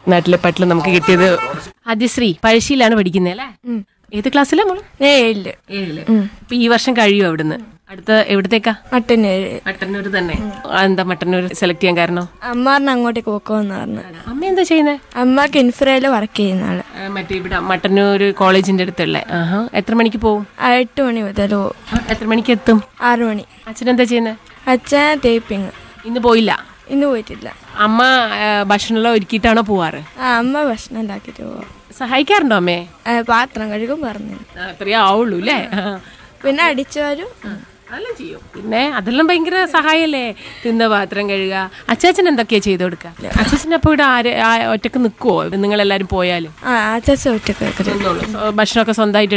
നാട്ടിലെ പട്ടിൽ നമുക്ക് കിട്ടിയത് ആദ്യശ്രീ പഴശ്ശിയിലാണ് പഠിക്കുന്നത് അല്ലേ ഏത് ക്ലാസ്സിലാ മോള് ഏഴില് ഏഴില് ഇപ്പൊ ഈ വർഷം കഴിയും അവിടുന്ന് അടുത്ത എവിടത്തേക്കാ മട്ടന്നേഴ് മട്ടന്നൂർ തന്നെ ആ, എന്താ മട്ടന്നൂർ സെലക്ട് ചെയ്യാൻ കാരണം അമ്മ പറഞ്ഞ അങ്ങോട്ടേക്ക് പോക്കോന്ന് പറഞ്ഞു അമ്മ എന്താ ചെയ്യുന്നത് അമ്മക്ക് ഇൻഫ്രയില് വർക്ക് ചെയ്യുന്ന ആള് മറ്റേ ഇവിടെ മട്ടന്നൂർ കോളേജിന്റെ അടുത്തുള്ള ആഹാ എത്ര മണിക്ക് പോകും ആ, എട്ട് മണി മുതൽ പോവും ആ, എത്ര മണിക്ക് എത്തും ആറു മണി അച്ഛൻ എന്താ ചെയ്യുന്നത് അച്ഛൻ തേപ്പിങ് ഇന്ന് പോയില്ല ഇന്ന് പോയിട്ടില്ല അമ്മ ആ, ഭക്ഷണമെല്ലാം ഒരുക്കിയിട്ടാണോ പോവാറ് ആ അമ്മ ഭക്ഷണം ഉണ്ടാക്കിയിട്ട് പോവാം സഹായിക്കാറുണ്ടോ അമ്മേ ആ, പാത്രം കഴുകും പറഞ്ഞു ആ, അത്രയേ ആവുള്ളൂ അല്ലേ ആ. പിന്നെ അടിച്ചു വരും അതെല്ലാം ചെയ്യും പിന്നെ അതെല്ലാം ഭയങ്കര സഹായല്ലേ തിന്ന പാത്രം കഴുകുക അച്ചാച്ചൻ എന്തൊക്കെയാ ചെയ്തു കൊടുക്കുക അച്ചാച്ചൻ അപ്പൊ ഇവിടെ ആര് ആ ഒറ്റക്ക് നിൽക്കുവോ നിങ്ങൾ എല്ലാരും പോയാലും ആ അച്ഛൻ ഒറ്റക്ക് വെക്കരുത് നിന്നോളൂ. ഭക്ഷണമൊക്കെ സ്വന്തമായിട്ട്